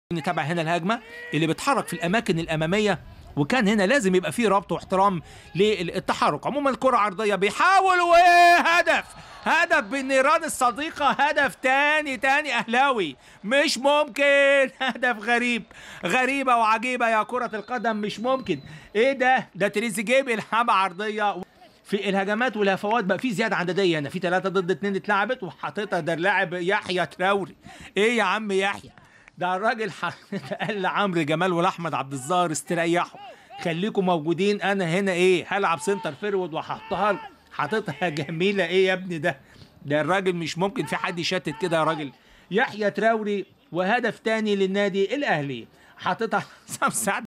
نتابع هنا الهجمه اللي بتحرك في الاماكن الاماميه وكان هنا لازم يبقى فيه ربط واحترام للتحرك عموما الكره عرضيه بيحاول وهدف هدف بالنيران الصديقة هدف تاني تاني أهلاوي مش ممكن هدف غريب غريبة وعجيبة يا كرة القدم مش ممكن ايه ده ده تريزيجيه بيلعبها عرضية في الهجمات والهفوات بقى في زياده عدديه هنا في ثلاثه ضد اثنين اتلعبت وحاططها ده اللاعب يحيى تراوري ايه يا عم يحيى ده الراجل قال لعمرو جمال والاحمد عبد الظاهر استريحوا خليكم موجودين انا هنا ايه هلعب سنتر فيرود وهحطها حاططها جميله ايه يا ابني ده ده الراجل مش ممكن في حد يشتت كده يا راجل يحيى تراوري وهدف تاني للنادي الاهلي حاططها سعد